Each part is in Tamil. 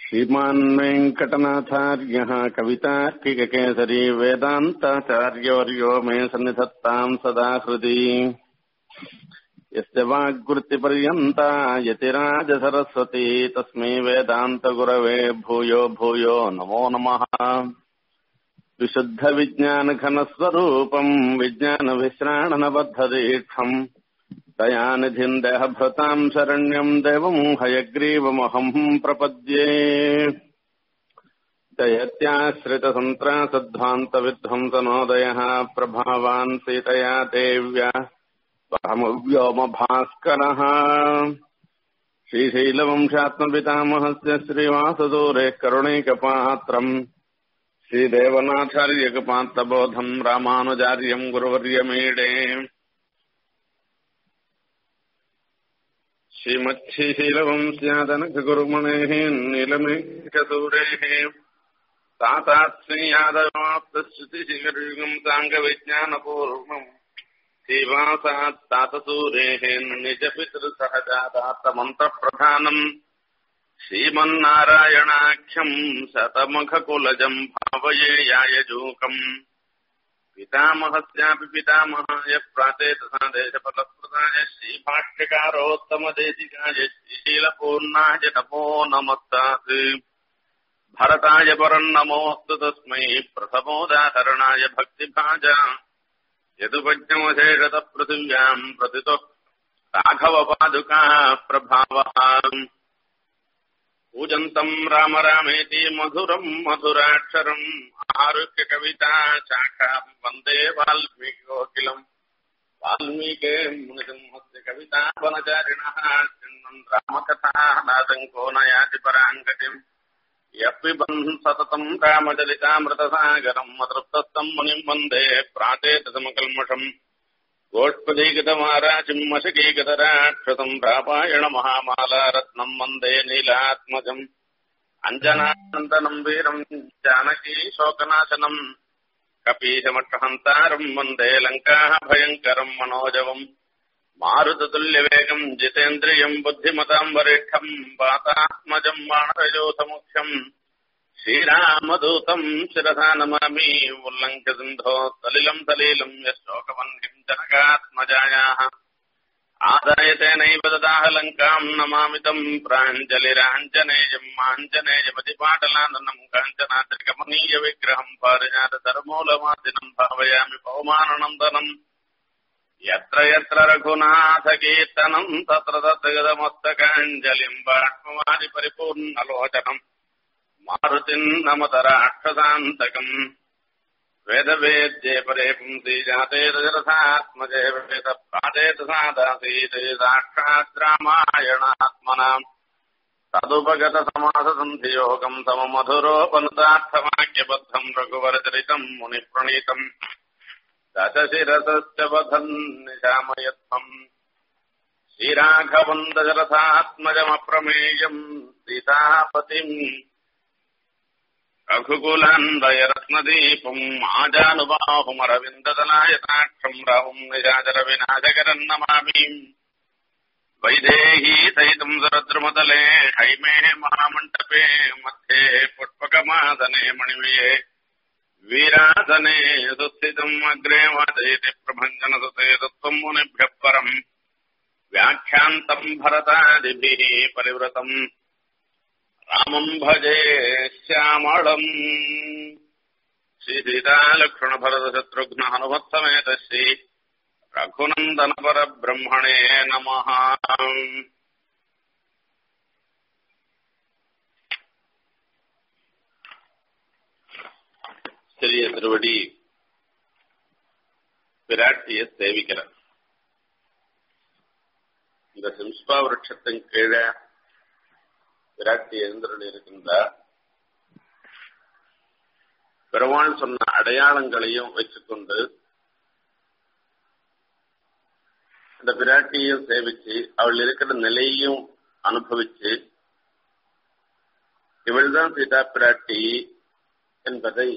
श्रीमान् वेङ्कटनाथार्यः कवितार्किककेसरी वेदान्ताचार्यवर्यो मे सन्निधत्ताम् सदा हृदि यस्य वाग्वृत्तिपर्यन्ता यतिराजसरस्वती तस्मै वेदान्तगुरवे भूयो भूयो नमो नमः विशुद्धविज्ञानघनस्वरूपम् विज्ञानविश्राणनबद्धदीक्षम् दयानिधिम् देहभृताम् शरण्यम् देवम् हयग्रीवमहम् प्रपद्ये जयत्याश्रितसन्त्रासध्वान्तविध्वंसनोदयः प्रभावान् सीतया देव्या परमव्योमभास्करः श्रीशैलवंशात्मपितामहस्य श्रीवासदूरे करुणैकपात्रम् श्रीदेवनाथार्यकपात्रबोधम् रामानुजार्यम् गुरुवर्यमीडे श्रीमच्छीशीलवंस्यादनकगुरुमणेः नीलमेघसूरेः तातात्स्यादवाप्तश्रुतिशिखरयुगम् साङ्गविज्ञानपूर्णम् श्रीवासात् तातसूरेः निजपितृसहजातातमन्त्रप्रधानम् श्रीमन्नारायणाख्यम् शतमखकुलजम् भावये यायजूकम् पितामहस्यापि पितामहाय प्राचेतसा देशफलप्रदाय श्रीभाष्यकारोत्तमदेशिकाय श्रीशीलपूर्णाय नमो नमस्तात् भरताय परम् नमोऽस्तु तस्मै प्रथमोदाहरणाय भक्तिभाजा यदुपज्ञमशेषतः पृथिव्याम् प्रतितो राघवपादुकाः प्रभावः पूजन्तम् राम रामेति मधुरम् मधुराक्षरम् आरुह्य कविता शाखाम् वन्दे वाल्मीकिकोकिलम् वाल्मीके मुनिसिंहस्य कविता वनचारिणः चिन्नम् रामकथाः नादङ्को नयाति पराङ्गतिम् यः पिबन् सततम् रामचलितामृतसागरम् अतृप्तस्तम् मुनिम् वन्दे प्राचेतसमकल्मषम् गोष्पदीकृतमाराचिम् मशकीकृतराक्षसम् रापायण महामालारत्नम् वन्दे नीलात्मजम् अञ्जनानन्दनम् वीरम् जानकी शोकनाशनम् कपीशमट्टहन्तारम् वन्दे लङ्काः भयङ्करम् मनोजवम् मारुततुल्यवेगम् जितेन्द्रियम् बुद्धिमताम् वरिष्ठम् वातात्मजम् वाणरयोधमुख्यम् श्रीरामदूतम् शिरसा नमामि उल्लङ्घ्य सिन्धो सलिलम् सलीलम् यशोकवह्निम् जनकात्मजायाः आदाय तेनैव ददाह लङ्काम् नमामितम् प्राञ्जलिराञ्जनेयम् आञ्जनेयमतिपाटलाननम् काञ्चनाद्रिकमनीयविग्रहम् पारिजातधर्मूलमादिनम् भावयामि पवमाननन्दनम् यत्र यत्र रघुनाथकीर्तनम् तत्र तत्र गदमस्तकाञ्जलिम् बाष्पवादि परिपूर्णलोचनम् मारुतिम् नमत राक्षसान्तकम् वेदवेद्ये परे पुंसि जाते रजरथात्मजे वेद प्राचेत सादासीत् साक्षात् रामायणात्मनाम् तदुपगत समाससन्धियोगम् सममधुरोपनुतार्थवाक्यबद्धम् रघुवरचरितम् मुनिप्रणीतम् दशशिरसश्च वधन् निशामयत्वम् श्रीराघवन्दजरथात्मजमप्रमेयम् सीतापतिम् रघुकुलान्दयरत्नदीपम् आजानुबाहुमरविन्ददलायताक्षम् राहुम् निजाचरविनाशकरम् नमामि वैदेही सहितम् सरद्रुमतले हैमे महामण्डपे मध्ये पुष्पकमादने मणिमये वीरासने सुस्थितम् अग्रे वादयति प्रभञ्जनसुते तत्त्वम् मुनिभ्यः परम् व्याख्यान्तम् भरतादिभिः परिवृतम् रामम् भजे श्यामळम् श्रीसीतालक्ष्मणभरतशत्रुघ्न हनुमत्समेत श्री रघुनन्दनपरब्रह्मणे नमः சிறிய திருவடி பிராட்டிய சேவிக்கிறார் இந்த சிம்ஸ்பா விரட்சத்தின் கீழே விராட்டி எழுந்தருள் இருக்கின்றார் பெருமாள் சொன்ன அடையாளங்களையும் வச்சுக்கொண்டு இந்த பிராட்டியும் சேவிச்சு அவள் இருக்கிற நிலையையும் அனுபவிச்சு இவள்தான் சீதா பிராட்டி என்பதை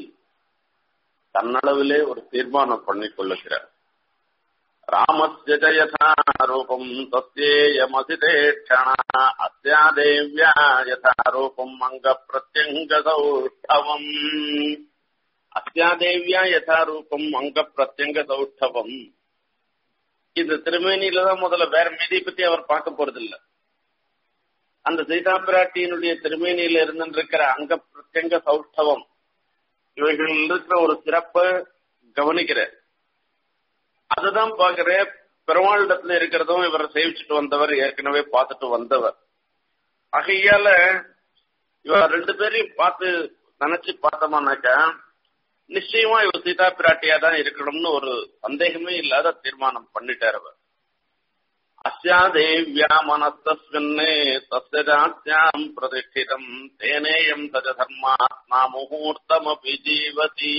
தன்னளவிலே ஒரு தீர்மானம் பண்ணிக் கொள்ளுகிறார் ராமஸ்ய ஜயதா ரூபம் தஸ்யேயமசிதே க்ஷணா அஸ்யா தேவ்யா யதா ரூபம் அங்க பிரத்யங்க சௌஷ்டவம் அஸ்யா தேவ்யா யதா ரூபம் அங்க பிரத்யங்க சௌஷ்டவம் இந்த திருமேனியில தான் முதல்ல வேற மீதியை பத்தி அவர் பார்க்க போறது இல்ல அந்த சீதா பிராட்டியினுடைய திருமேனியில இருந்துருக்கிற அங்க பிரத்யங்க சௌஷ்டவம் இவைகள் இருக்கிற ஒரு சிறப்பை கவனிக்கிற அதுதான் பாக்குற பெருமாளிடத்துல இருக்கிறதும் இவரை சேவிச்சுட்டு வந்தவர் ஏற்கனவே பார்த்துட்டு வந்தவர் ஆகையால இவர் ரெண்டு பேரையும் பார்த்து நினைச்சு பார்த்தோம்னாக்கா நிச்சயமா இவர் சீதா பிராட்டியா தான் இருக்கணும்னு ஒரு சந்தேகமே இல்லாத தீர்மானம் பண்ணிட்டார் அவர் அஸ்யா தேவ்யா மனஸ்தஸ்மின்னே தஸ்ய ராஜ்யாம் பிரதிஷ்டிதம் தேனேயம் தஜ தர்மாத்மா முகூர்த்தமபி ஜீவதி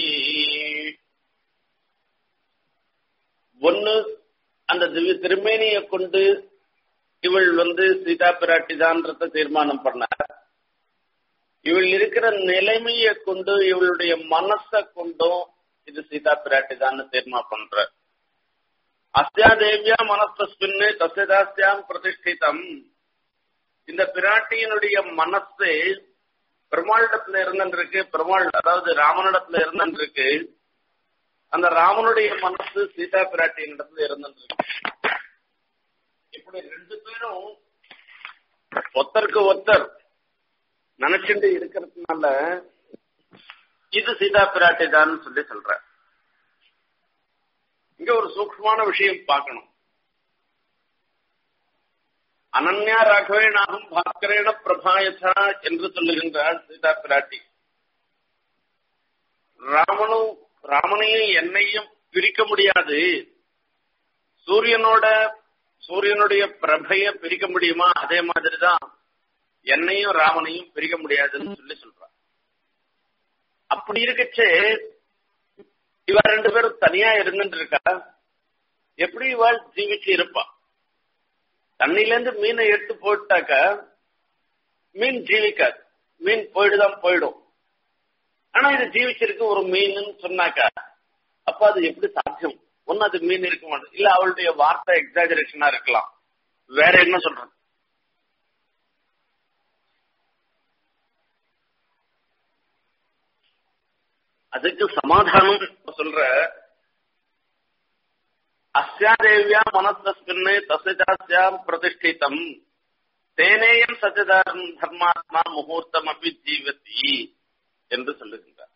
ஒன்னு அந்த திவ்ய திருமேனிய கொண்டு இவள் வந்து சீதா பிராட்டி தான்றத தீர்மானம் பண்ணார் இவள் இருக்கிற நிலைமைய கொண்டு இவளுடைய மனச கொண்டும் இது சீதா பிராட்டி தான் தீர்மானம் பண்ற அஸ்யா தேவியா மனஸ்தஸ்பின்னு தஸ்யதாஸ்யாம் பிரதிஷ்டிதம் இந்த பிராட்டியினுடைய மனசு பெருமாளிடத்துல இருந்துருக்கு பெருமாள் அதாவது ராமனிடத்துல இருந்துருக்கு அந்த ராமனுடைய மனசு சீதா பிராட்டியின் இடத்துல இருந்துருக்கு இப்படி ரெண்டு பேரும் ஒத்தருக்கு ஒத்தர் நினைச்சுட்டு இருக்கிறதுனால இது சீதா பிராட்டி தான் சொல்லி சொல்ற இங்க ஒரு சூக்மமான விஷயம் பார்க்கணும் அனன்யா ராகவேனாகும் பாஸ்கரேன பிரபாயசா என்று சொல்லுகின்றார் சீதா பிராட்டி ராமனும் ராமனையும் என்னையும் பிரிக்க முடியாது சூரியனோட சூரியனுடைய பிரபைய பிரிக்க முடியுமா அதே மாதிரிதான் என்னையும் ராமனையும் பிரிக்க முடியாதுன்னு சொல்லி சொல்றான் அப்படி இருக்கச்சே இவ ரெண்டு பேரும் தனியா இருந்துட்டு இருக்கா எப்படி இவாள் ஜீவிச்சு இருப்பா தண்ணில இருந்து மீனை எடுத்து போட்டாக்க மீன் ஜீவிக்காது மீன் போயிடுதான் போயிடும் ஆனா இது ஜீவிச்சிருக்கு ஒரு மீன் சொன்னாக்கா அப்ப அது எப்படி சாத்தியம் ஒன்னு அது மீன் இருக்க மாட்டேன் இல்ல அவளுடைய வார்த்தை எக்ஸாஜரேஷனா இருக்கலாம் வேற என்ன சொல்றது அதுக்கு சமாதானம் சொல்ற அஸ்யா தேவியா மனஸ்தஸ்மின்னு தசஜாஸ்யாம் பிரதிஷ்டிதம் தேனேயம் சச்சதாரம் தர்மாத்மா முகூர்த்தம் அப்படி ஜீவதி என்று சொல்லுகின்றார்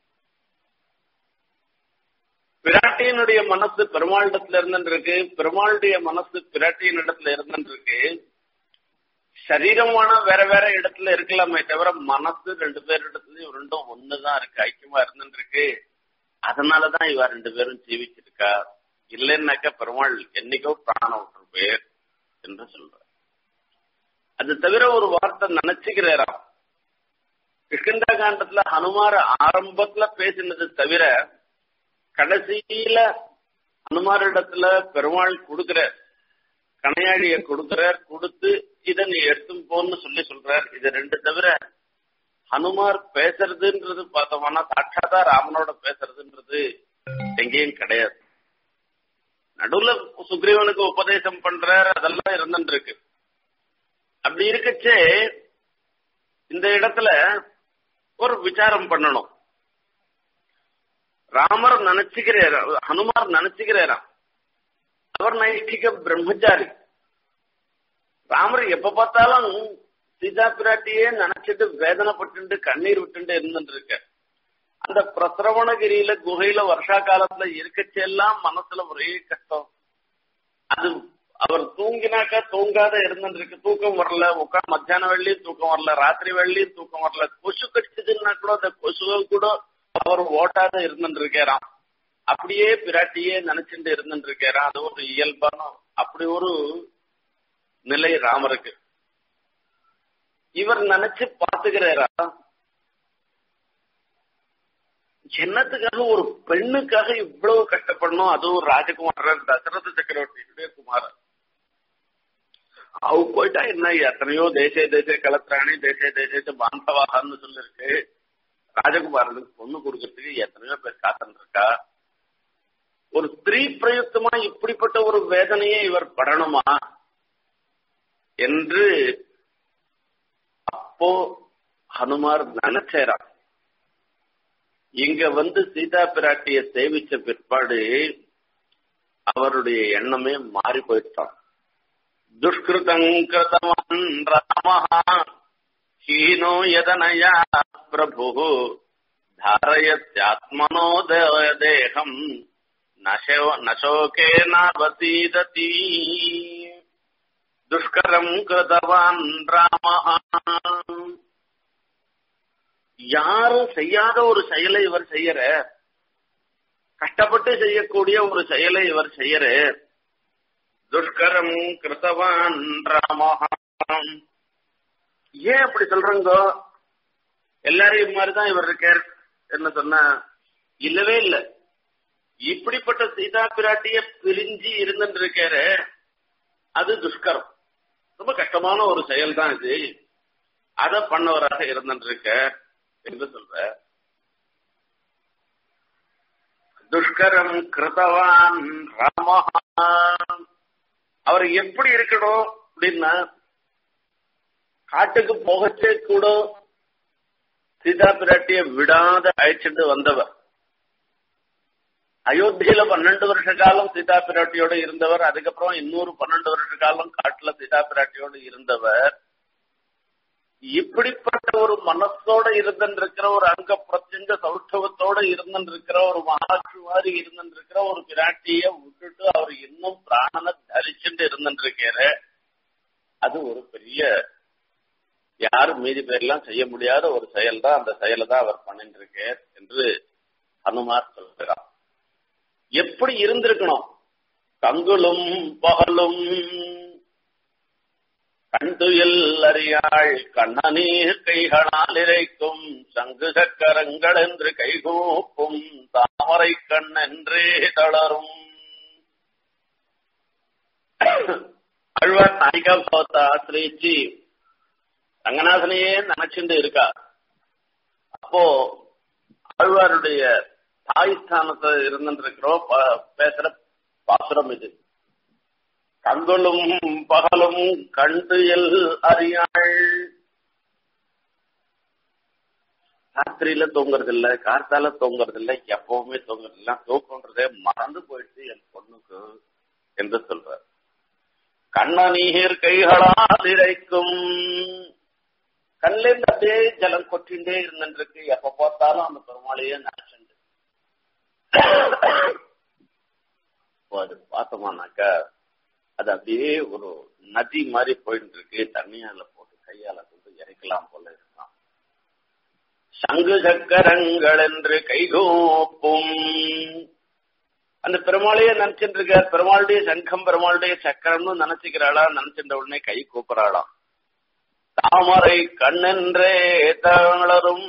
பிராட்டியினுடைய மனசு பெருமாளிடத்துல இருந்துருக்கு பெருமாளுடைய மனசு பிராட்டியின் இடத்துல இருந்துருக்கு சரீரமான வேற வேற இடத்துல இருக்கலாமே தவிர மனசு ரெண்டு பேர் இடத்துலயும் ரெண்டும் ஒண்ணுதான் இருக்கு ஐக்கியமா இருந்துருக்கு அதனாலதான் இவ ரெண்டு பேரும் ஜீவிச்சிருக்கா இல்லைன்னாக்கா பெருமாள் என்னைக்கோ பிராணம் விட்டுருப்பேர் என்று சொல்ற அது தவிர ஒரு வார்த்தை நினைச்சுக்கிறாராம் கிருஷ்ணா காண்டத்துல ஹனுமார் ஆரம்பத்துல பேசினது தவிர கடைசியில ஹனுமார் இடத்துல பெருமாள் கொடுக்கிற கணையாழிய கொடுக்கிறார் கொடுத்து இதை நீ எடுத்து போன்னு சொல்லி சொல்றார் இது ரெண்டு தவிர ஹனுமார் பேசுறதுன்றது பார்த்தோம்னா சாட்சாத்தா ராமனோட பேசுறதுன்றது எங்கேயும் கிடையாது நடுவுல சுக்ரீவனுக்கு உபதேசம் பண்றார் அதெல்லாம் இருந்துட்டு இருக்கு அப்படி இருக்கச்சே இந்த இடத்துல ஒரு விசாரம் பண்ணணும் ராமர் நினைச்சுக்கிறார் ஹனுமார் நினைச்சுக்கிறாராம் அவர் நைஷ்டிக பிரம்மச்சாரி ராமர் எப்ப பார்த்தாலும் சீதா பிராட்டியே நினைச்சிட்டு வேதனைப்பட்டு கண்ணீர் விட்டு இருந்துட்டு இருக்க அந்த பிரசரவணகிரியில குகையில வருஷா காலத்துல இருக்கச்செல்லாம் மனசுல ஒரே கஷ்டம் அது அவர் தூங்கினாக்கா தூங்காத இருந்துருக்கு தூக்கம் வரல உட்கா மத்தியான வெள்ளியும் தூக்கம் வரல ராத்திரி வெள்ளியும் தூக்கம் வரல கொசு கடிச்சதுன்னா கூட அந்த கொசுவை கூட அவர் ஓட்டாத இருந்துருக்காராம் அப்படியே பிராட்டியே நினைச்சுட்டு இருந்துருக்காராம் அது ஒரு இயல்பான அப்படி ஒரு நிலை ராமருக்கு இவர் நினைச்சு பாத்துக்கிறாரா என்னத்துக்காக ஒரு பெண்ணுக்காக இவ்வளவு கஷ்டப்படணும் அதுவும் ராஜகுமாரர் தசரத சக்கரவர்த்தியுடைய குமாரர் அவ போயிட்டா என்ன எத்தனையோ தேசே தேசே கலத்திராணி தேசே தேசத்து பாந்தவாகன்னு சொல்லிருக்கு ராஜகுமாரனுக்கு பொண்ணு கொடுக்கறதுக்கு எத்தனையோ பேர் காத்துட்டு இருக்கா ஒரு ஸ்திரீ பிரயுக்தமா இப்படிப்பட்ட ஒரு வேதனையை இவர் படணுமா என்று அப்போ ஹனுமார் நினைச்சாராம் இங்க வந்து சீதா பிராட்டிய சேவிச்ச பிற்பாடு அவருடைய எண்ணமே மாறி போயிட்டான் துஷ்கிருதம் கிருதவன் ராமஹா ஹீனோ யதனயா பிரபு தாரயத்யாத்மனோ தேகம் நசோ நசோகே நவசீததி துஷ்கரம் கிருதவான் ராமஹா யாரும் செய்யாத ஒரு செயலை இவர் செய்யற கஷ்டப்பட்டு செய்யக்கூடிய ஒரு செயலை இவர் செய்யற துஷ்கரம் கிருத்தவான் ராமஹா ஏன் அப்படி சொல்றங்க எல்லாரையும் மாதிரிதான் இவர் இருக்கார் என்ன சொன்ன இல்லவே இல்ல இப்படிப்பட்ட சீதா பிராட்டிய பிரிஞ்சு இருந்துட்டு இருக்காரு அது துஷ்கரம் ரொம்ப கஷ்டமான ஒரு செயல் தான் இது அதை பண்ணவராக இருந்துட்டு இருக்க என்று சொல்ற துஷ்கரம் கிருதவான் ராமஹா அவர் எப்படி இருக்கணும் அப்படின்னா காட்டுக்கு போகச்சே கூட சீதா பிராட்டிய விடாத அழைச்சிட்டு வந்தவர் அயோத்தியில பன்னெண்டு வருஷ காலம் சீதா பிராட்டியோட இருந்தவர் அதுக்கப்புறம் இன்னொரு பன்னெண்டு வருஷ காலம் காட்டுல சீதா பிராட்டியோட இருந்தவர் இப்படிப்பட்ட ஒரு மனசோட இருந்திருக்கிற ஒரு அங்க பிரத்யங்க சௌஷ்டவத்தோட இருந்திருக்கிற ஒரு மகாட்சி மாதிரி இருந்திருக்கிற ஒரு பிராட்டிய விட்டுட்டு அவர் இன்னும் பிராணனை தரிச்சுட்டு இருந்திருக்கிற அது ஒரு பெரிய யாரும் மீதி பேர்லாம் செய்ய முடியாத ஒரு செயல் தான் அந்த செயலை தான் அவர் பண்ணிட்டு இருக்கார் என்று ஹனுமார் சொல்கிறார் எப்படி இருந்திருக்கணும் கங்குலும் பகலும் கண்டுயல் அறியாள் கண்ணநீர் கைகளால் இறைக்கும் சங்கு சக்கரங்கள் என்று கைகூப்பும் தாமரை கண் என்றே தளரும் அழ்வார் நாயிகா பாவத்தை ஆசிரியிச்சு ரங்கநாதனையே நினைச்சுட்டு இருக்கா அப்போ ஆழ்வாருடைய தாய் ஸ்தானத்தை இருந்துருக்கிறோம் பேசுற பாசுரம் இது கண்களும் பகலும் கண்டு எல் அறியாள் ராத்திரியில தூங்குறது இல்ல கார்த்தால தூங்குறது இல்ல எப்பவுமே தூங்குறது இல்ல தூக்கன்றதே மறந்து போயிடுச்சு என் பொண்ணுக்கு என்று சொல்ற கண்ணநீர் கைகளால் இறைக்கும் கண்லேருந்து அப்படியே ஜலம் கொட்டிண்டே இருந்துருக்கு எப்ப பார்த்தாலும் அந்த பெருமாளையே நினைச்சுண்டு அது பார்த்தோமானாக்கா அது அப்படியே ஒரு நதி மாதிரி போயிட்டு இருக்கு தண்ணியால போட்டு கையால கொண்டு இறைக்கலாம் போல இருக்கான் சங்கு சக்கரங்கள் என்று கைகோப்பும் அந்த பெருமாளையே நினைச்சிட்டு இருக்க பெருமாளுடைய சங்கம் பெருமாளுடைய சக்கரம்னு நினைச்சுக்கிறாளா நினைச்சிட்ட உடனே கை கூப்பிடறாளாம் தாமரை கண்ணென்றே தளரும்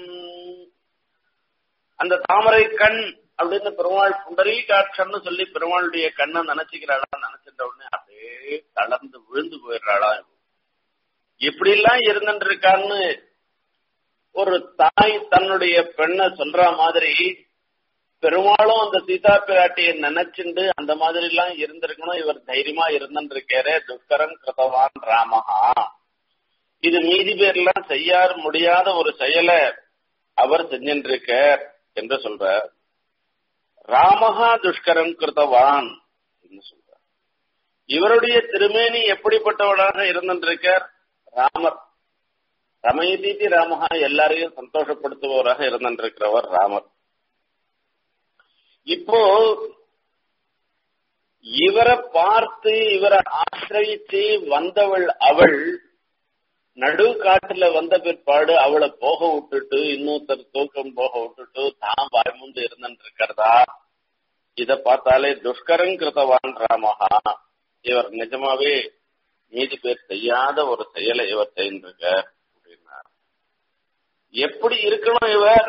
அந்த தாமரை கண் அப்படின்னு பெருமாள் புண்டரீ காட்சம்னு சொல்லி பெருமாளுடைய கண்ணை நினைச்சுக்கிறாளா நினைச்சிட்ட உடனே அப்படியே தளர்ந்து விழுந்து போயிடுறாளா இப்படி எல்லாம் இருந்துட்டு இருக்கான்னு ஒரு தாய் தன்னுடைய பெண்ணை சொல்ற மாதிரி பெருமாளும் அந்த சீதா பிராட்டியை நினைச்சுண்டு அந்த மாதிரி எல்லாம் இருந்திருக்கணும் இவர் தைரியமா இருந்துட்டு இருக்காரு துஷ்கரம் கிருதவான் ராமஹா இது மீதி பேர்லாம் செய்ய முடியாத ஒரு செயலை அவர் செஞ்சுட்டு இருக்கார் என்று சொல்ற ராமஹா துஷ்கரம் கிருத்தவான் என்று சொல்றார் இவருடைய திருமேனி எப்படிப்பட்டவனாக இருந்திருக்கார் ராமர் ரமயதீதி ராமஹா எல்லாரையும் சந்தோஷப்படுத்துபவராக இருந்திருக்கிறவர் ராமர் இப்போ இவரை பார்த்து இவரை ஆசிரயித்து வந்தவள் அவள் நடு காட்டுல வந்த பிற்பாடு அவளை போக விட்டுட்டு இன்னொருத்தர் தூக்கம் போக விட்டுட்டு தான் பயமுண்டு இருந்துட்டு இருக்கிறதா இத பார்த்தாலே துஷ்கரம் கிருத்தவான் ராமஹா இவர் நிஜமாவே நீதி பேர் செய்யாத ஒரு செயலை இவர் செய்திருக்க அப்படின்னார் எப்படி இருக்கணும் இவர்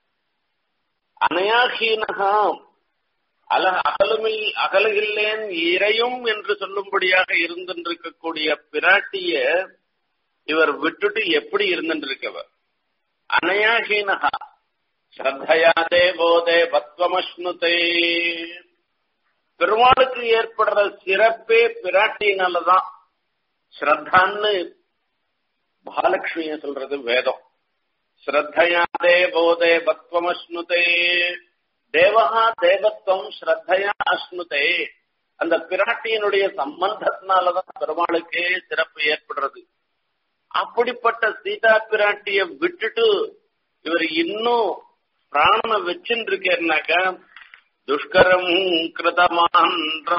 அனயாஹீனகா அல அகலுமில் அகலகில்லேன் இறையும் என்று சொல்லும்படியாக இருந்திருக்கக்கூடிய பிராட்டிய இவர் விட்டுட்டு எப்படி இருந்திருக்கவர் அனயாஹீனகா ஸ்ரத்தையா தேவோதே பத்வமஷ்ணுதே பெருமாளுக்கு ஏற்படுற சிறப்பே பிராட்டினாலதான் ஸ்ரத்தான்னு மகாலட்சுமிய சொல்றது வேதம் ஸ்ரத்தையா தேவோதே பத்வமஸ்னுதே தேவஹா தேவத்துவம் ஸ்ரத்தையா அஸ்னுதே அந்த பிராட்டியினுடைய சம்பந்தத்தினாலதான் பெருமாளுக்கே சிறப்பு ஏற்படுறது அப்படிப்பட்ட சீதா பிராட்டிய விட்டுட்டு இவர் இன்னும் பிராணனை வச்சுட்டு இருக்கேன்னாக்கா துஷ்கரம் கிருதமான்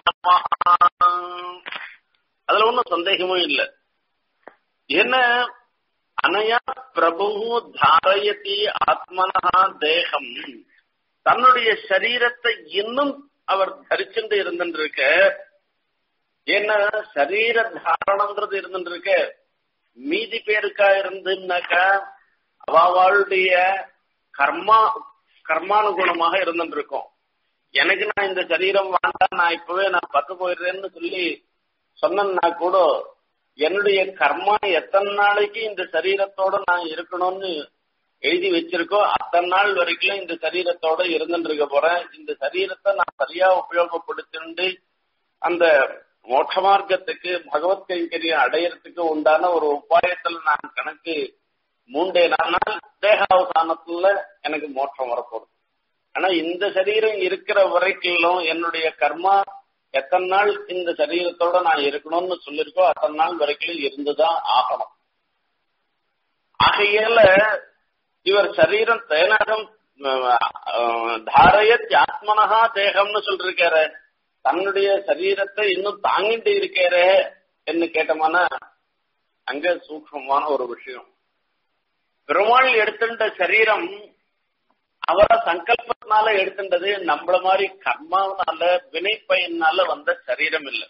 அதுல ஒன்றும் சந்தேகமும் இல்லை என்ன அனையா பிரபு தாரயதி ஆத்மனா தேகம் தன்னுடைய சரீரத்தை இன்னும் அவர் தரிச்சுட்டு இருந்துருக்க ஏன்னா சரீர தாரணம்ன்றது இருந்துருக்க மீதி பேருக்கா இருந்துன்னாக்கா அவளுடைய கர்மா கர்மானுகுணமாக இருந்துட்டு இருக்கோம் எனக்கு நான் இந்த சரீரம் வேண்டாம் நான் இப்பவே நான் பத்து போயிடுறேன்னு சொல்லி சொன்னா கூட என்னுடைய கர்மா எத்தனை நாளைக்கு இந்த சரீரத்தோட நான் இருக்கணும்னு எழுதி வச்சிருக்கோ அத்தனை நாள் வரைக்கும் இந்த சரீரத்தோட இருந்துட்டு இருக்க போறேன் இந்த சரீரத்தை நான் சரியா உபயோகப்படுத்திண்டு அந்த மோட்ச மார்க்கத்துக்கு பகவத் கைங்கரியம் அடையறதுக்கு உண்டான ஒரு உபாயத்துல நான் கணக்கு மூண்டேனால் தேகாவசானத்துல எனக்கு மோட்சம் வரப்போகுது ஆனா இந்த சரீரம் இருக்கிற வரைக்கும் என்னுடைய கர்மா எத்தனை நாள் இந்த சரீரத்தோட நான் இருக்கணும்னு சொல்லிருக்கோ அத்தனை நாள் வரைக்கும் இருந்துதான் ஆகணும் ஆகையால இவர் சரீரம் தேனகம் தாரயத் ஆத்மனகா தேகம்னு சொல்லிருக்காரு தன்னுடைய சரீரத்தை இன்னும் தாங்கிட்டு இருக்காரு என்று கேட்டோம்னா அங்க சூக்ஷமான ஒரு விஷயம் பெருமாள் எடுத்துட்ட சரீரம் அவரை சங்கல்பத்தினால எடுத்துட்டது நம்மள மாதிரி கர்மாவனால வினை பயனால வந்த சரீரம் இல்லை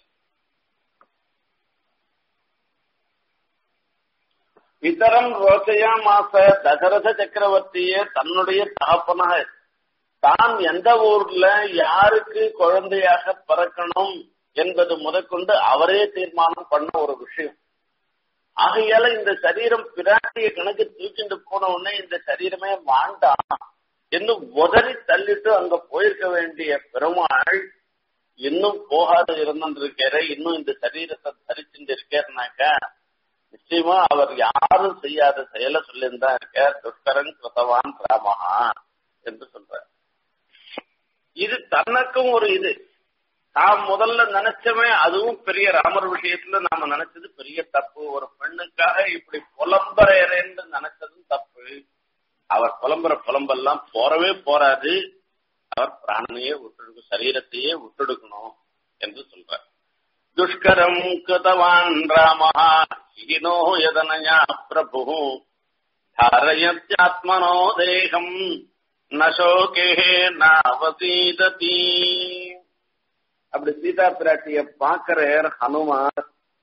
பிதரம் ரோச்சையா மாச தசரத சக்கரவர்த்திய தன்னுடைய தகப்பனாக தான் எந்த ஊர்ல யாருக்கு குழந்தையாக பிறக்கணும் என்பது முதற்கொண்டு அவரே தீர்மானம் பண்ண ஒரு விஷயம் ஆகையால இந்த சரீரம் பிராட்டிய கணக்கு தூக்கிட்டு போன உடனே இந்த சரீரமே வாண்டாம் இன்னும் உதறி தள்ளிட்டு அங்க போயிருக்க வேண்டிய பெருமாள் இன்னும் போகாத இருந்திருக்காரு இன்னும் இந்த சரீரத்தை தரிச்சுட்டு இருக்காருனாக்கா நிச்சயமா அவர் யாரும் செய்யாத செயலை சொல்லியிருந்தா இருக்கார் துஷ்கரன் கிருத்தவான் ராமஹா என்று சொல்றார் இது தனக்கும் ஒரு இது நாம் முதல்ல நினைச்சவே அதுவும் பெரிய ராமர் விஷயத்துல நாம நினைச்சது பெரிய தப்பு ஒரு பெண்ணுக்காக இப்படி புலம்புறேன்னு நினைச்சதும் தப்பு அவர் புலம்புற புலம்பெல்லாம் போறவே போறாது அவர் பிராணனையே விட்டுடுக்கும் சரீரத்தையே விட்டுடுக்கணும் என்று சொல்றார் துஷ்கரம் கிருதவான் ராமா ஹினோ யதனயா பிரபு தாரயத்யாத்மனோ தேகம் நசோகே நாவசீததி அப்படி சீதா பிராட்டிய பாக்குறார் ஹனுமார்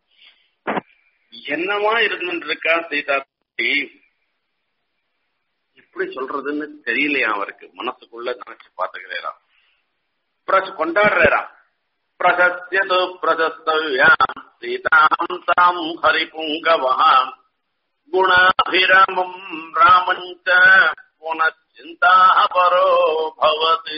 என்னமா இருந்துட்டு இருக்கா சீதா பிராட்டி எப்படி சொல்றதுன்னு தெரியலையா அவருக்கு மனசுக்குள்ள நினைச்சு பாத்துக்கிறாராம் கொண்டாடுறாராம் பிரசஸ்யது பிரசஸ்தவ்யாம் சீதாம் தாம் ஹரிபுங்கவாம் குணாபிராமம் ராமஞ்ச புனச்சிந்தா பரோ பவதி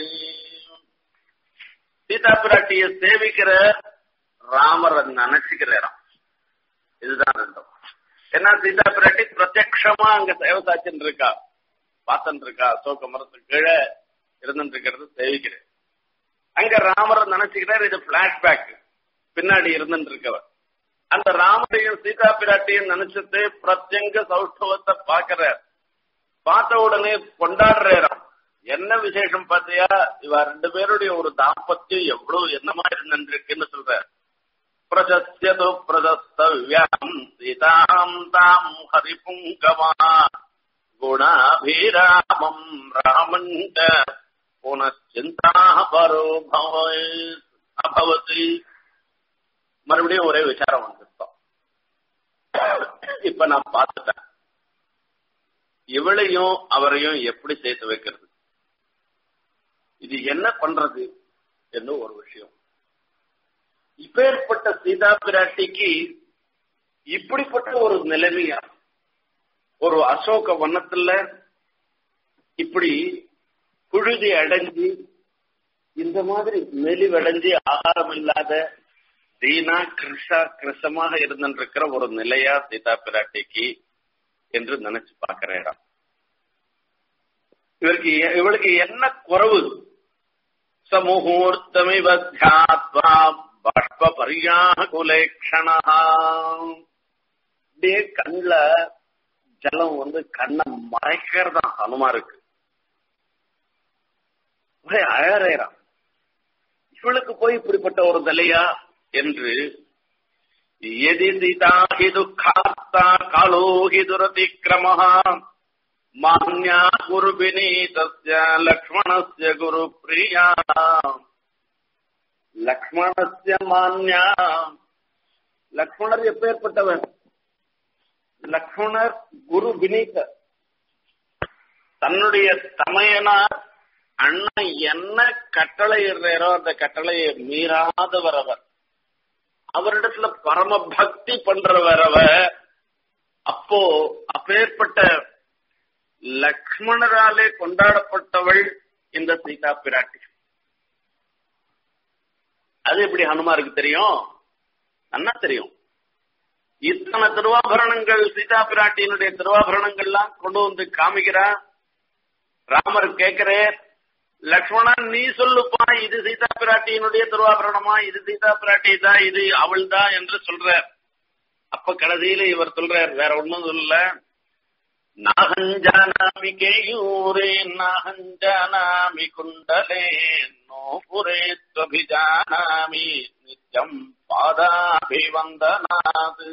சீதா பிராட்டிய சேவிக்கிற ராமரை நினைச்சுக்கிறாராம் இதுதான் ரெண்டும் ஏன்னா சீதா பிராட்டி பிரத்யக்ஷமா அங்க சேவை சாச்சின்னு இருக்கா பார்த்துட்டு இருக்கா அசோக மரத்துக்கு கீழே இருந்துட்டு இருக்கிறது சேவிக்கிறேன் அங்க ராமரை நினைச்சுக்கிறார் இது பிளாஷ்பேக் பின்னாடி இருந்துட்டு இருக்கவர் அந்த ராமரையும் சீதா பிராட்டியும் நினைச்சிட்டு பிரத்யங்க சௌஷ்டவத்தை பாக்குறார் பார்த்த உடனே கொண்டாடுறாராம் என்ன விசேஷம் பார்த்தியா இவ ரெண்டு பேருடைய ஒரு தாம்பத்தியம் எவ்வளவு என்னமா இருந்துருக்குன்னு சொல்ற பிரசஸ்யது பிரசஸ்தவ்யாம் சீதாம் தாம் ஹரிபுங்கவா குணாபிராமம் ராமஞ்ச புனச்சிந்தா பரோ அபவதி மறுபடியும் ஒரே விசாரம் வந்துட்டோம் இப்ப நான் பார்த்துட்டேன் இவளையும் அவரையும் எப்படி சேர்த்து வைக்கிறது இது என்ன பண்றது என்று ஒரு விஷயம் இப்பேற்பட்ட சீதா பிராட்டிக்கு இப்படிப்பட்ட ஒரு நிலைமையா ஒரு அசோக வனத்துல இப்படி புழுதி அடைஞ்சு இந்த மாதிரி மெலிவடைஞ்சு ஆகாரம் இல்லாத தீனா கிருஷா கிருஷமாக இருந்திருக்கிற ஒரு நிலையா சீதா பிராட்டிக்கு என்று நினைச்சு பாக்குறேன் இவருக்கு இவளுக்கு என்ன குறவு சமுகூர்த்தமிவ தியாத்வா பாஷ்ப பரியாகுலேக்ஷணா அப்படியே கண்ணுல ஜலம் வந்து கண்ணை மறைக்கிறதா ஹனுமாருக்கு ஒரே அழறேறான் இவளுக்கு போய் இப்படிப்பட்ட ஒரு தலையா என்று எதி சீதாஹி துக்கார்த்தா காலோஹி துரதிக்கிரமஹா மான்யா குரு வினீதஸ்ய லக்ஷ்மணஸ்ய குரு பிரியா லக்ஷ்மணஸ்ய மான்யா லக்ஷ்மணர் எப்பேற்பட்டவர் லக்ஷ்மணர் குரு வினீத தன்னுடைய தமையனார் அண்ணன் என்ன கட்டளை இடுறாரோ அந்த கட்டளையை மீறாதவர் அவர் அவரிடத்துல பரம பக்தி பண்றவர் அவர் அப்போ அப்பேற்பட்ட லக்ஷ்மணராலே கொண்டாடப்பட்டவள் இந்த சீதா பிராட்டி அது எப்படி ஹனுமாருக்கு தெரியும் நல்லா தெரியும் இத்தனை திருவாபரணங்கள் சீதா பிராட்டியினுடைய திருவாபரணங்கள்லாம் கொண்டு வந்து காமிக்கிறா ராமர் கேட்கிறே லக்ஷ்மணன் நீ சொல்லுப்பா இது சீதா பிராட்டியினுடைய திருவாபரணமா இது சீதா பிராட்டி தான் இது அவள் தான் என்று சொல்ற அப்ப கடைசியில இவர் சொல்றார் வேற ஒண்ணும் சொல்லல நாகஞ்சானாமி கேயூரே நாகஞ்சானாமி குண்டலே நோபுரே துவபிஜானாமி நித்யம் பாதாபிவந்தனாது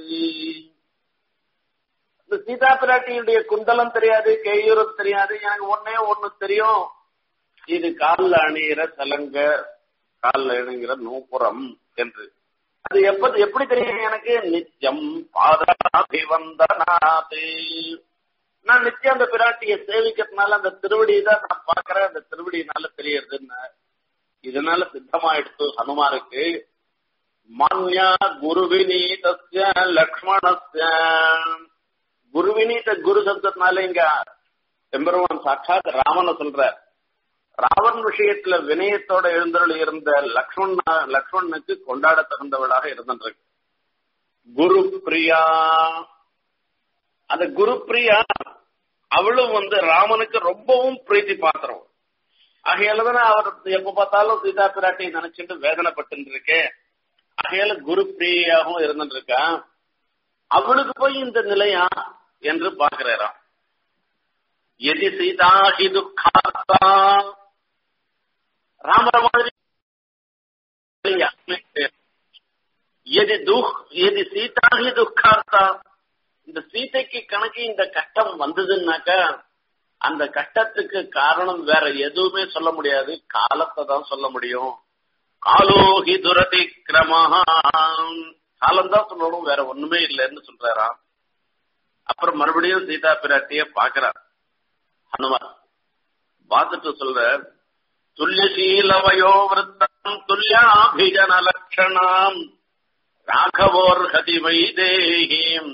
இந்த சீதா பிராட்டியுடைய குண்டலம் தெரியாது கேயூரம் தெரியாது எனக்கு ஒன்னே ஒண்ணு தெரியும் இது காலில் அணிகிற சலங்க காலில் இணைகிற நூப்புறம் என்று அது எப்ப எப்படி தெரியும் எனக்கு நித்தியம் பாதாபிவந்தனாது நான் நித்தியம் அந்த பிராட்டியை சேவிக்கிறதுனால அந்த திருவடியை தான் நான் பாக்குறேன் அந்த திருவடியினால தெரியறதுன்னு இதனால சித்தமாயிடுத்து ஹனுமாருக்கு மான்யா குருவினீதஸ்ய லக்ஷ்மணஸ்ய குருவினீத குரு சப்தத்தினால இங்க எம்பெருமான் சாட்சாத் ராமனை சொல்ற ராவன் விஷயத்துல வினயத்தோட எழுந்தருள் இருந்த லக்ஷ்மண லக்ஷ்மணனுக்கு கொண்டாட தகுந்தவளாக இருந்திருக்கு குரு பிரியா அந்த குரு பிரியா அவளும் வந்து ராமனுக்கு ரொம்பவும் பிரீத்தி பாத்திரம் ஆகையாலதானே அவர் எப்ப பார்த்தாலும் சீதா பிராட்டியை நினைச்சிட்டு வேதனைப்பட்டு இருக்கேன் ஆகையால குரு பிரியாகவும் இருந்துட்டு இருக்கா அவளுக்கு போய் இந்த நிலையா என்று பாக்குறாராம் எதி சீதா ஹி துக்கார்த்தா ராமர மாதிரி எதி துக் எதி சீதா ஹி துக்கார்த்தா இந்த சீதைக்கு கணக்கு இந்த கட்டம் வந்ததுன்னாக்கா அந்த கட்டத்துக்கு காரணம் வேற எதுவுமே சொல்ல முடியாது காலத்தை தான் சொல்ல முடியும் காலோகி துரதி கிரமஹாம் காலம்தான் சொல்லணும் வேற ஒண்ணுமே இல்லைன்னு சொல்றாராம் அப்புறம் மறுபடியும் சீதா பிராட்டிய பாக்குறார் ஹனுமான் பார்த்துட்டு சொல்ற துல்லியசீலவயோ விருத்தம் துல்லியாபிஜன லட்சணாம் ராகவோர்ஹதி வைதேகீம்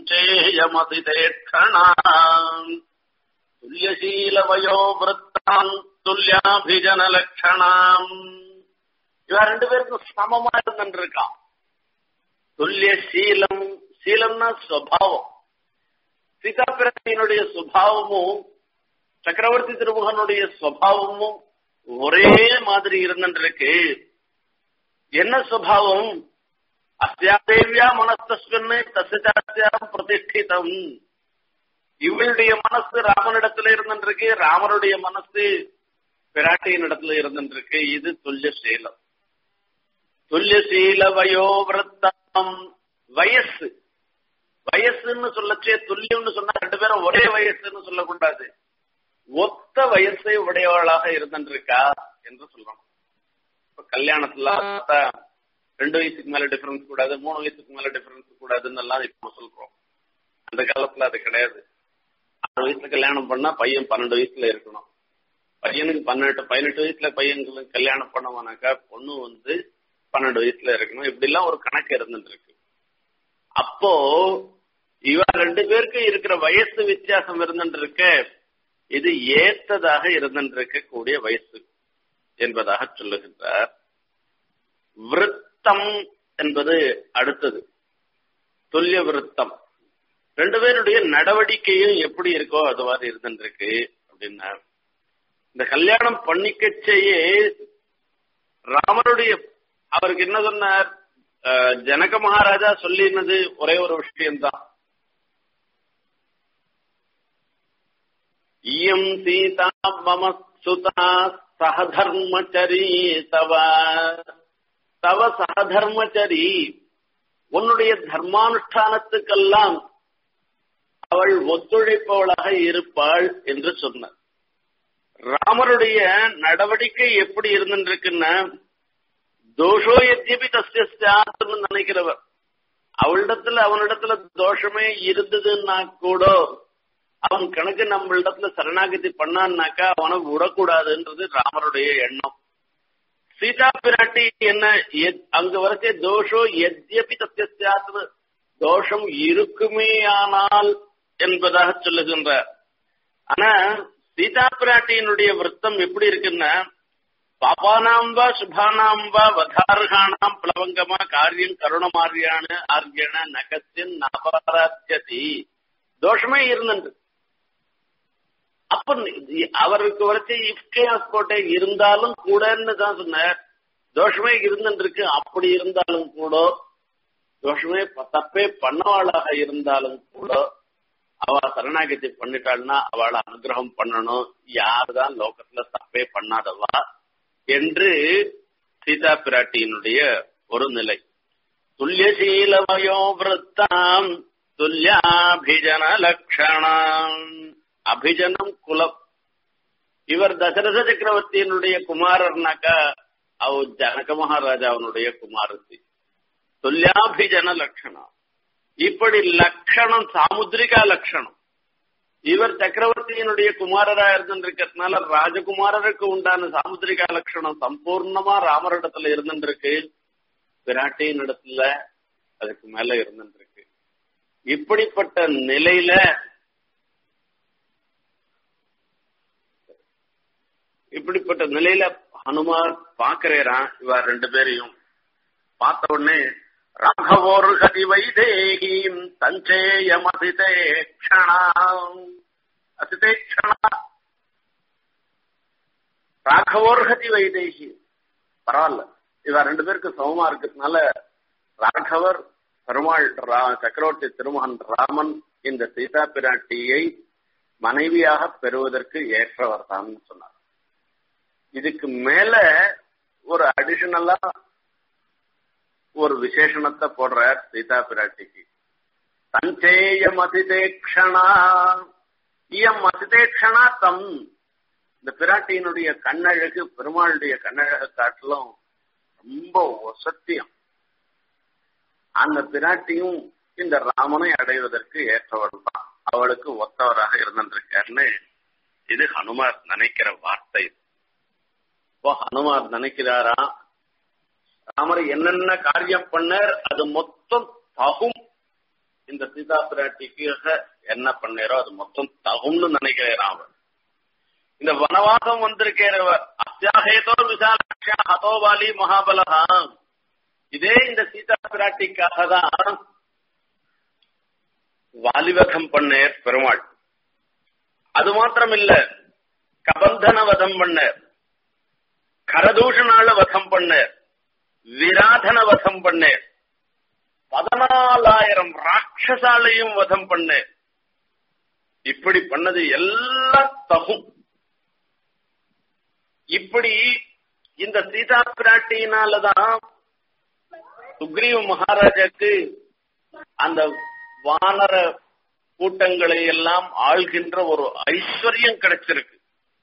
தஞ்சேயமதிதேட்சணாம் துல்லியசீலவயோ விருத்தாம் துல்லியாபிஜன லட்சணாம் இவன் ரெண்டு பேருக்கும் சமமா இருந்துருக்கான் துல்லிய சீலம் சீலம்னா சுவாவம் சீதா பிராட்டியினுடைய சுபாவமும் சக்கரவர்த்தி திருமுகனுடைய சுவாவமும் ஒரே மாதிரி இருந்துருக்கு என்ன சுவாவம் அஸ்யாதேவியா மனஸ்தஸ்வன்னு தசிதாசியாம் பிரதிஷ்டிதம் இவளுடைய மனசு ராமனிடத்துல இருந்துருக்கு ராமனுடைய மனசு பிராட்டியின் இடத்துல இருந்துருக்கு இது துல்லிய சீலம் துல்லியசீல வயோவிரத்தம் வயசு வயசுன்னு சொல்லச்சே துல்லியம்னு சொன்னா ரெண்டு பேரும் ஒரே வயசுன்னு சொல்லக்கூடாது ஒத்த வயசை உடையவளாக இருந்திருக்கா என்று சொல்லணும் இப்ப கல்யாணத்துல பார்த்தா ரெண்டு வயசுக்கு மேல டிஃபரன்ஸ் கூடாது மூணு வயசுக்கு மேல டிஃபரன்ஸ் கூடாதுன்னு எல்லாம் இப்ப சொல்றோம் அந்த காலத்துல அது கிடையாது ஆறு வயசுல கல்யாணம் பண்ணா பையன் பன்னெண்டு வயசுல இருக்கணும் பையனுக்கு பன்னெண்டு பதினெட்டு வயசுல பையன்களுக்கு கல்யாணம் பண்ணவனாக்கா பொண்ணு வந்து பன்னெண்டு வயசுல இருக்கணும் இப்படி எல்லாம் ஒரு கணக்கு இருந்துட்டு இருக்கு அப்போ இவ ரெண்டு பேருக்கு இருக்கிற வயசு வித்தியாசம் இருந்துட்டு இருக்க இது ஏத்ததாக இருந்துட்டு இருக்க கூடிய வயசு என்பதாக சொல்லுகின்றார் விருத்தம் என்பது அடுத்தது துல்லிய விருத்தம் ரெண்டு பேருடைய நடவடிக்கையும் எப்படி இருக்கோ அது மாதிரி இருந்துருக்கு அப்படின்னா இந்த கல்யாணம் பண்ணிக்கச்சேயே ராமருடைய அவருக்கு என்ன சொன்னார் அஹ், ஜனக மகாராஜா சொல்லினது ஒரே ஒரு விஷயம்தான் இயம் சீதா மம சுதா சகதர்மச்சரி தவ தவ சகதர்மச்சரி உன்னுடைய தர்மானுஷ்டானத்துக்கெல்லாம் அவள் ஒத்துழைப்பவளாக இருப்பாள் என்று சொன்னார் ராமருடைய நடவடிக்கை எப்படி இருந்துருக்குன்னா தோஷோ எத்தியபி தஸ்ய சாத்துன்னு நினைக்கிறவர் அவளிடத்துல அவனிடத்துல தோஷமே இருந்ததுன்னா கூட அவன் கணக்கு நம்மளிடத்துல சரணாகதி பண்ணான்னாக்கா அவனை விடக்கூடாதுன்றது ராமருடைய எண்ணம் சீதா பிராட்டி என்ன எத்- அங்க வரைச்சே தோஷோ எத்யபி தஸ்ய சாத்து தோஷம் இருக்குமேயானால் என்பதாக சொல்லுகின்றார் ஆனா சீதா பிராட்டியினுடைய விருத்தம் எப்படி இருக்குன்னா பாபானாம் வா சுபானாம் வா வதார்காணாம் பிளவங்கமா காரியம் கருணமாரியான ஆர்யன நகத்தின் நபராத்தியதி தோஷமே இருந்தது அப்ப இது அவருக்கு வரைச்ச இஃப்கேஸ் போட்டே இருந்தாலும் கூடன்னு தான் சொன்னார் தோஷமே இருந்துருக்கு அப்படி இருந்தாலும் கூட தோஷமே ப- தப்பே பண்ணவாளாக இருந்தாலும் கூட அவ சரணாகதி பண்ணிட்டாள்னா அவளை அனுகிரகம் பண்ணணும் யாருதான் லோகத்துல தப்பே பண்ணாதவா என்று சீதா பிராட்டியினுடைய ஒரு நிலை துல்லியசீலமயோ விரத்தாம் துல்லியாபிஜன லட்சணம் அபிஜனம் குலம் இவர் தசரத சக்கரவர்த்தியினுடைய குமாரர்னாக்கா அவ ஜனக மகாராஜாவினுடைய குமாரத்தி துல்லியாபிஜன லட்சணம் இப்படி லட்சணம் சாமுத்திரிகா லட்சணம் இவர் சக்கரவர்த்தியினுடைய குமாரரா இருந்திருக்கிறதுனால ராஜகுமாரருக்கு உண்டான சாமுத்திரிகா லட்சணம் சம்பூர்ணமா ராமரிடத்துல இருந்துருக்கு பிராட்டியின் இடத்துல அதுக்கு மேல இருந்துருக்கு இப்படிப்பட்ட நிலையில இப்படிப்பட்ட நிலையில ஹனுமார் பாக்குறேரான் இவ ரெண்டு பேரையும் பார்த்த உடனே ராഘவோர்கதி வைதேகீம் சஞ்சேயம் அதிதேக்ஷணாம் அதிதேக்ஷணா ராഘவோர்கதி வைதேகி பரவாயில்ல இவ ரெண்டு பேருக்கு சமமா இருக்கிறதுனால ராഘவர் பெருமாள் ரா- சக்கரவர்த்தி திருமகன் ராமன் இந்த சீதா பிராட்டியை மனைவியாக பெறுவதற்கு ஏற்றவர் தான் சொன்னார் இதுக்கு மேல ஒரு அடிஷனலா ஒரு விசேஷணத்தை போடுறார் சீதா பிராட்டிக்கு சஞ்சேயம் அதிதேக்ஷணா இயம் அதிதேக்ஷணா தம் இந்த பிராட்டியினுடைய கண்ணழகு பெருமாளுடைய கண்ணழகு காட்டிலும் ரொம்ப ஒசத்தியம் அந்த பிராட்டியும் இந்த ராமனை அடைவதற்கு ஏற்றவள் தான் அவளுக்கு ஒத்தவராக இருந்திருக்காருன்னு இது ஹனுமார் நினைக்கிற வார்த்தை இப்போ ஹனுமார் நினைக்கிறாரா ராமர் என்னென்ன காரியம் பண்ணார் அது மொத்தம் தகும் இந்த சீதா பிராட்டிக்காக என்ன பண்ணாரோ அது மொத்தம் தகும்னு நினைக்கிறேன் ராமர் இந்த வனவாசம் வந்திருக்கிறவர் அத்தியாகேதோ விசாலாட்சியா ஹதோபாலி மகாபலகா இதே இந்த சீதா பிராட்டிக்காக தான் வாலிவதம் பண்ணேர் பெருமாள் அது மாத்திரம் இல்ல கபந்தன வதம் பண்ணேர் கரதூஷனால வதம் பண்ணேர் விராதன வதம் பண்ணேர் பதினாலாயிரம் ராட்சசாலையும் வதம் பண்ணேர் இப்படி பண்ணது எல்லாம் தகும் இப்படி இந்த சீதா பிராட்டியினாலதான் சுக்ரீவ மகாராஜாக்கு அந்த வானர கூட்டங்களை எல்லாம் ஆள்கின்ற ஒரு ஐஸ்வர்யம் கிடைச்சிருக்கு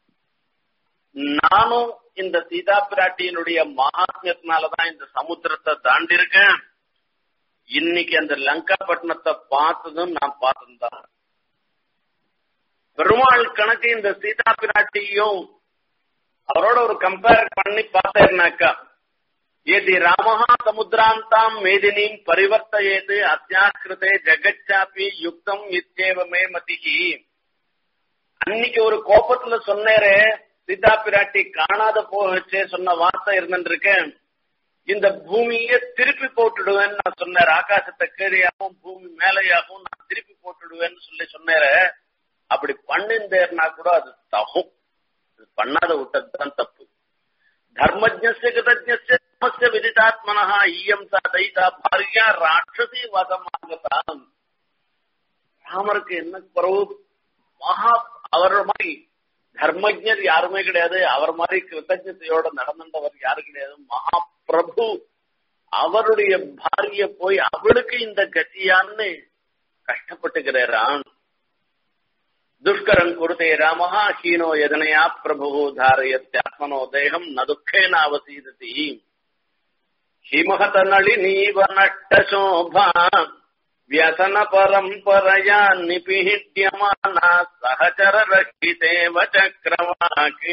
நானும் இந்த சீதா பிராட்டியினுடைய மகாத்மியத்தினாலதான் இந்த சமுத்திரத்தை தாண்டி இருக்கேன் இன்னைக்கு அந்த லங்கா பட்டணத்தை பார்த்ததும் நான் பார்த்ததுதான் பெருமாள் கணக்கு இந்த சீதா பிராட்டியும் அவரோட ஒரு கம்பேர் பண்ணி பார்த்தேன்னாக்கா ஏதி ராமஹா சமுத்திராந்தாம் மேதினீம் பரிவர்த்தயேது அத்தியாக்கிருதே ஜெகச்சாப்பி யுக்தம் இத்தேவமே மதிகி அன்னைக்கு ஒரு கோபத்துல சொன்னேரே சீதா பிராட்டி காணாத போச்சே சொன்ன வார்த்தை இருந்துருக்கேன் இந்த பூமியை திருப்பி போட்டுடுவேன்னு நான் சொன்னேன் ஆகாசத்தை கீழையாகவும் பூமி மேலையாகவும் நான் திருப்பி போட்டுடுவேன்னு சொல்லி சொன்னேன் அப்படி பண்ணிருந்தேர்னா கூட அது தகும் பண்ணாத விட்டதுதான் தப்பு தர்மஜ்ய கிருதஜ்ய விதிதாத்மனா ஈயம் சா தைதா பாரியா ராட்சசி வதமாகத்தான் ராமருக்கு என்ன குறவு மகா அவர் மாதிரி தர்மஜர் யாருமே கிடையாது அவர் மாதிரி கிருத்தஜத்தையோட நடந்துட்டவர் யாரு கிடையாது மகா பிரபு அவருடைய பாரிய போய் அவளுக்கு இந்த கத்தியான்னு கஷ்டப்பட்டுக்கிறான் துஷ்கரம் குருதே ராமஹா ஹீனோ எதனையா பிரபு தாரயத்யாத்மனோ தேகம் ந துக்கேன அவசீததி ஹிமஹத நளினீவ நட்ட சோபா వ్యసన పరంపరయా నిపిహిడ్యమానా సహచర రహితేవ చక్రవాకి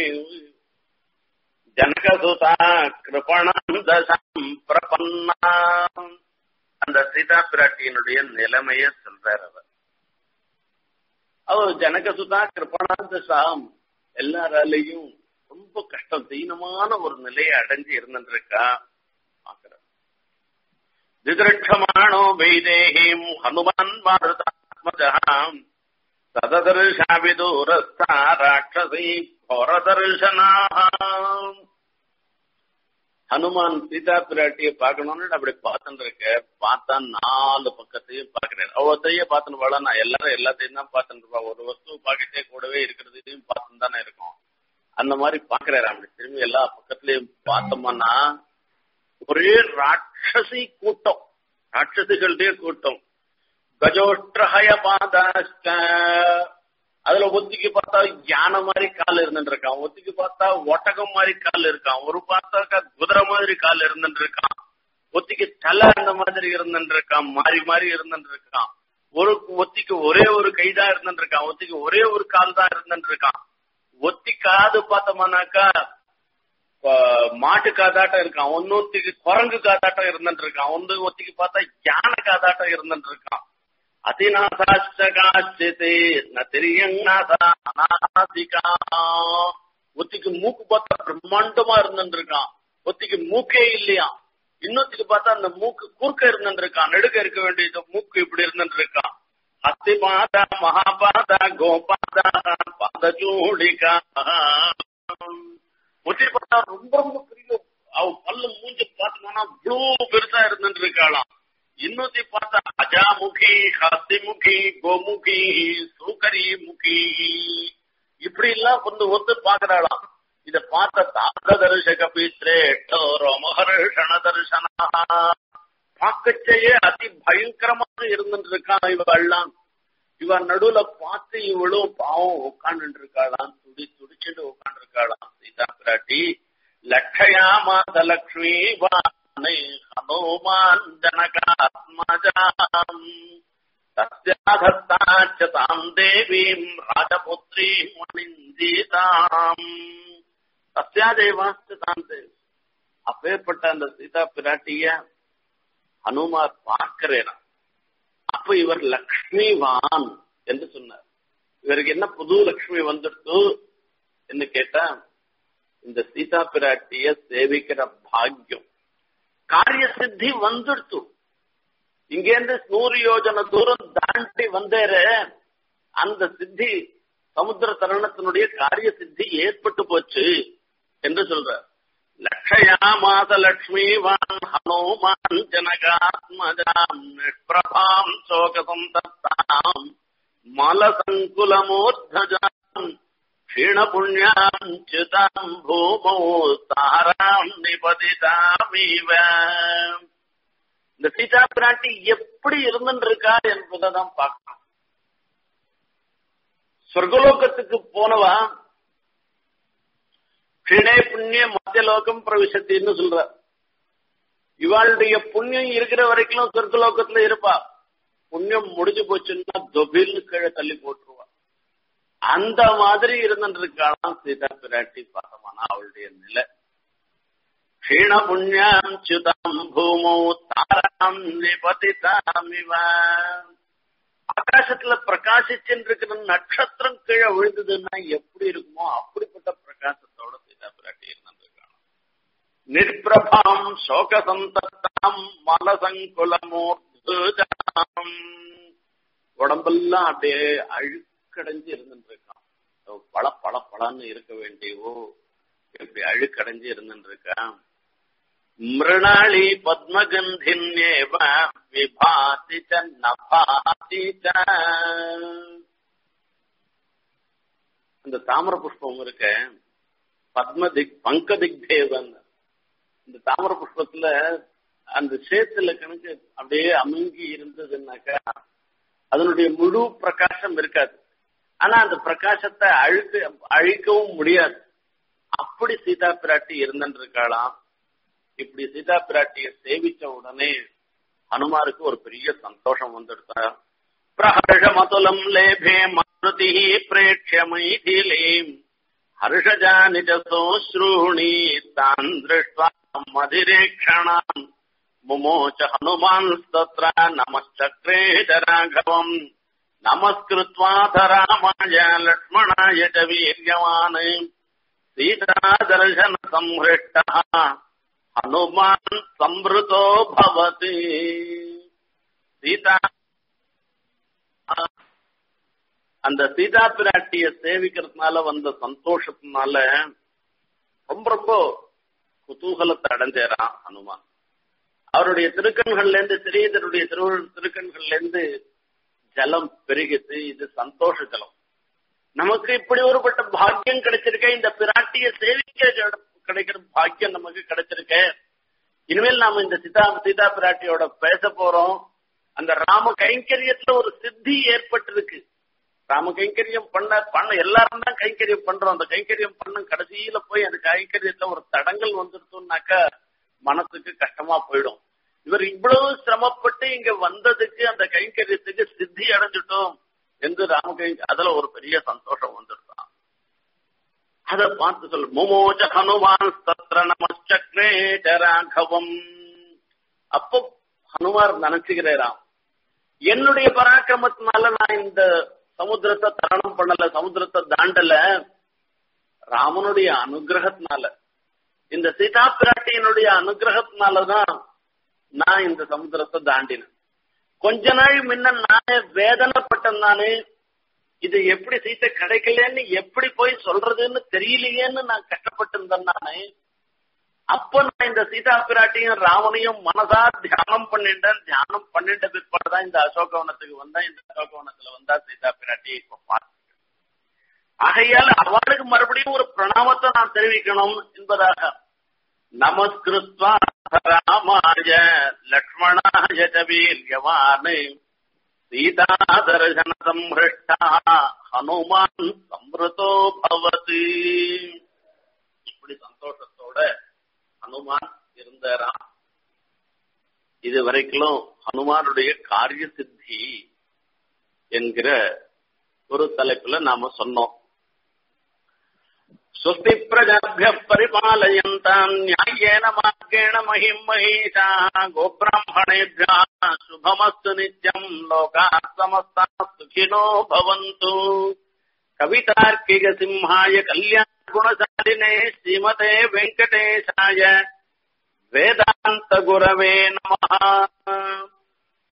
ஜனகசுதா கிருபணம் தசம் பிரபன்னா அந்த சீதா பிராட்டியினுடைய நிலைமைய சொல்றார் அவர் அவர் ஜனகசுதா கிருபணம் தசாம் எல்லாராலையும் ரொம்ப கஷ்டம் தீனமான ஒரு நிலையை அடைஞ்சு இருந்துருக்கா பாக்குறார் दिदृक्षमाणो वैदेहीम् हनुमान् मारुतात्मजहाम् तददर्शाविदूरस्था राक्षसी घोरदर्शनाः ஹனுமான் சீதா பிராட்டிய பார்க்கணும்னு அப்படி பார்த்துட்டு இருக்க பார்த்தா நாலு பக்கத்தையும் பாக்குறேன் ஒவ்வொருத்தையே பார்த்துட்டு போல நான் எல்லாரும் எல்லாத்தையும் தான் பார்த்துட்டு இருப்பா ஒரு வஸ்து பாக்கிட்டே கூடவே இருக்கிறதையும் பார்த்துட்டு தானே இருக்கும் அந்த மாதிரி பாக்குறாரு அப்படி திரும்பி எல்லா பக்கத்துலயும் பார்த்தோம்னா ஒரே ராட்சசி கூட்டம் ராட்சசிகளுடைய கூட்டம் கஜோஷ்டஹய பாதாஷ்ட அதுல ஒத்திக்கு பார்த்தா யானை மாதிரி கால் இருந்துட்டு இருக்கான் ஒத்திக்கு பார்த்தா ஒட்டகம் மாதிரி கால் இருக்கான் ஒரு பார்த்தாக்கா குதிரை மாதிரி கால் இருந்துட்டு இருக்கான் ஒத்திக்கு தலை அந்த மாதிரி இருந்துட்டு இருக்கான் மாறி மாறி இருந்துட்டு இருக்கான் ஒரு ஒத்திக்கு ஒரே ஒரு கைதான் இருந்துட்டு இருக்கான் ஒத்திக்கு ஒரே ஒரு கால் தான் இருந்துட்டு இருக்கான் ஒத்தி காது பார்த்தோம்னாக்கா மாட்டு காதாட்டம் இருக்கான் ஒன்னொத்திக்கு குரங்கு காதாட்டம் இருந்துட்டு இருக்கான் ஒன்று ஒத்திக்கு பார்த்தா யானை காதாட்டம் இருந்துட்டு இருக்கான் அதிநாசாச்சகாச்சிதே நதிரியநாசிகா ஒத்திக்கு மூக்கு பார்த்தா பிரம்மாண்டமா இருந்துட்டு இருக்கான் ஒத்திக்கு மூக்கே இல்லையா இன்னொத்துக்கு பார்த்தா அந்த மூக்கு குறுக்க இருந்துட்டு இருக்கான் நெடுக்க இருக்க வேண்டியது மூக்கு இப்படி இருந்துட்டு இருக்கான் அத்தி பாதா மகாபாதா கோபாதா பாதச்சூடிகா ஒத்தி பார்த்தா ரொம்ப ரொம்ப பெரிய அவ பல்லு மூஞ்சி பார்த்தோம்னா இவ்வளவு பெருசா இருந்துட்டு இருக்காளாம் இன்னொத்தி பார்த்தா அஜாமுகி ஹஸ்திமுகி கோமுகி சூக்கரி முகி இப்படி எல்லாம் கொஞ்சம் ஒத்து பாக்குறாளாம் இத பார்த்த தாத்த தரிசக பீஸ்ரேட்டோ ரோமஹர்ஷண தரிசனா பார்க்கச்சேயே அதி பயங்கரமாக இருந்துட்டு இருக்கான் இவெல்லாம் இவன் நடுவுல பார்த்து இவளும் பாவம் உட்காந்துட்டு இருக்காளாம் துடி துடிச்சுட்டு உட்காந்து இருக்காளாம் சீதா பிராட்டி லட்சயா மாத லக்ஷ்மி வானை ஹனுமான் ஜனகாத்மஜாம் தஸ்யாதத்தாச்ச தாம் தேவீம் ராஜபுத்ரி மணிஞ்சீதாம் தஸ்யா தேவாஸ்த தாம் தேவி அப்பேற்பட்ட அந்த சீதா பிராட்டிய ஹனுமார் பார்க்கிறேனா அப்ப இவர் லக்ஷ்மிவான் என்று சொன்னார் இவருக்கு என்ன புது லக்ஷ்மி வந்துடுத்து என்று கேட்டா இந்த சீதா பிராட்டிய சேவிக்கிற பாக்கியம் காரிய சித்தி வந்துடுத்து இங்கேருந்து நூறு யோஜன தூரம் தாண்டி வந்தேரு அந்த சித்தி சமுத்திர தருணத்தினுடைய காரிய சித்தி ஏற்பட்டு போச்சு என்று சொல்றார் லக்ஷயாமாச லக்ஷ்மீவான் ஹனுமான் ஜனகாத்மஜாம் நிஷ்பிரபாம் சோகசந்தத்தாம் மலசங்குலமூர்த்தஜாம் க்ஷீணபுண்யாம் ச்சுதாம் பூமௌ தாராம் நிபதிதாமீவ இந்த சீதா பிராட்டி எப்படி இருந்துட்டு இருக்கா என்பதான் பார்க்கணும் சொர்க்கலோகத்துக்கு போனவா க்ஷிணே புண்ணிய மத்தியலோகம் பிரவிசத்தின்னு சொல்ற இவாளுடைய புண்ணியம் இருக்கிற வரைக்கும் சொர்க்கலோகத்துல இருப்பா புண்ணியம் முடிஞ்சு போச்சுன்னா தொபில்னு கீழே தள்ளி போட்டுருவா அந்த மாதிரி இருந்துட்டு இருக்காளாம் சீதா பிராட்டி பார்த்தமானா அவளுடைய நிலை க்ஷீண புண்ணியம் சுதம் பூமோ தாராம் நிபதிதாமிவ ஆகாசத்துல பிரகாசிச்சுட்டு இருக்கிற நட்சத்திரம் கீழே விழுந்ததுன்னா எப்படி இருக்குமோ அப்படிப்பட்ட பிரகாசத்தோட சீதா பிராட்டி இருந்திருக்காங்க நிஷ்பிரபாம் சோகசந்தாம் மலசங்குலமூர்த்தாம் உடம்பெல்லாம் அப்படியே அழுக்கடைஞ்சு இருந்துட்டு இருக்கான் பள பள பளன்னு இருக்க வேண்டியவோ இப்படி அழுக்கடைஞ்சு இருந்துட்டு இருக்கான் மிருணாளி பத்மகந்தின்யேவ விபாதி ச நபாதி ச இந்த தாமர புஷ்பம் இருக்க பத்ம திக் பங்க திக்தேவன் இந்த தாமர புஷ்பத்துல அந்த சேத்துல கணக்கு அப்படியே அமுங்கி இருந்ததுன்னாக்கா அதனுடைய முழு பிரகாசம் இருக்காது ஆனா அந்த பிரகாசத்தை அழுக்க அழிக்கவும் முடியாது அப்படி சீதா பிராட்டி இருந்துட்டு இருக்காளாம் இப்படி சீதா பிராட்டிய சேவிச்ச உடனே ஹனுமாருக்கு ஒரு பெரிய சந்தோஷம் வந்துடுதா பிரஹர்ஷமதுலம் லேபே மாருதி பிரேட்ச மைதிலீம் ஹர்ஷஜானி சோஸ்ரூணி தான் திருஷ்வா மதிரேக்ஷணாம் முமோச்ச ஹனுமான் தத்ர நமச்சக்ரே ராഘவம் நமஸ்கிருத்வாத ராமாய லக்ஷ்மணாய ச வீரியவான் சீதாதர்சன சம்ஹிஷ்ட ஹனுமான் சம்ருதோ பவதி சீதா அந்த சீதா பிராட்டிய சேவிக்கிறதுனால வந்த சந்தோஷத்தினால ரொம்ப ரொம்ப குதூகலத்தை அடைஞ்சேரான் ஹனுமான் அவருடைய திருக்கண்கள்ல இருந்து சிறியதனுடைய திரு திருக்கண்கள்ல இருந்து ஜலம் பெருகித்து இது சந்தோஷ ஜலம் நமக்கு இப்படி ஒருபட்ட பாக்கியம் கிடைச்சிருக்க இந்த பிராட்டிய சேவிக்க கிடைக்கிற பாக்கியம் நமக்கு கிடைச்சிருக்க இனிமேல் நாம இந்த சீதா சீதா பிராட்டியோட பேச போறோம் அந்த ராம கைங்கரியத்துல ஒரு சித்தி ஏற்பட்டிருக்கு ராம கைங்கரியம் பண்ண பண்ண எல்லாரும் தான் கைங்கரியம் பண்றோம் அந்த கைங்கரியம் பண்ண கடைசியில போய் அந்த கைங்கரியத்துல ஒரு தடங்கள் வந்துருத்தோம்னாக்கா மனசுக்கு கஷ்டமா போயிடும் இவர் இவ்வளவு சிரமப்பட்டு இங்க வந்ததுக்கு அந்த கைங்கரியத்துக்கு சித்தி அடைஞ்சிட்டோம் என்று ராம கை அதுல ஒரு பெரிய சந்தோஷம் வந்துருதான் அத பார்த்து சொல் முமோஜ ஹனுமான் சத்ர நமச்சக்ரே ராഘவம் அப்போ ஹனுமார் நினைச்சுகிறாராம் என்னுடைய பராக்கிரமத்தினால நான் இந்த சமுத்திரத்தை தரணம் பண்ணல சமுத்திரத்தை தாண்டல ராமனுடைய அனுகிரகத்தினால இந்த சீதா பிராட்டியினுடைய அனுகிரகத்தினாலதான் நான் இந்த சமுத்திரத்தை தாண்டினேன் கொஞ்ச நாள் முன்ன நானே வேதனைப்பட்டேன் நானு இது எப்படி சீத்தை கிடைக்கலன்னு எப்படி போய் சொல்றதுன்னு தெரியலையேன்னு நான் கஷ்டப்பட்டிருந்தேன் நானு அப்ப நான் இந்த சீதா பிராட்டியும் ராவனையும் மனதா தியானம் பண்ணிட்டேன் தியானம் பண்ணிட்ட பிற்பாடுதான் இந்த அசோகவனத்துக்கு வந்தேன் இந்த அசோகவனத்துல வந்தா சீதா பிராட்டியை இப்ப பார்த்து ஆகையால் அவளுக்கு மறுபடியும் ஒரு பிரணாமத்தை நான் தெரிவிக்கணும் என்பதாக நமஸ்கிருத்வா ராமாய லக்ஷ்மணாய வீரியவான் சீதா தர்சன சம்ஹிருஷ்டா ஹனுமான் சம்ருதோ பவதி இப்படி சந்தோஷத்தோட ஹனுமான் இருந்தாராம் இது வரைக்கும் ஹனுமானுடைய காரிய சித்தி என்கிற ஒரு தலைப்புல நாம சொன்னோம் स्वस्ति प्रजाभ्य परिपालयन्ताम् न्याय्येन मार्गेण महिम् महिषाः गोब्राह्मणेभ्यः शुभमस्तु नित्यम् लोकाः समस्ताः सुखिनो भवन्तु कवितार्किकसिंहाय कल्याणगुणशालिने श्रीमते वेङ्कटेशाय वेदान्तगुरवे नमः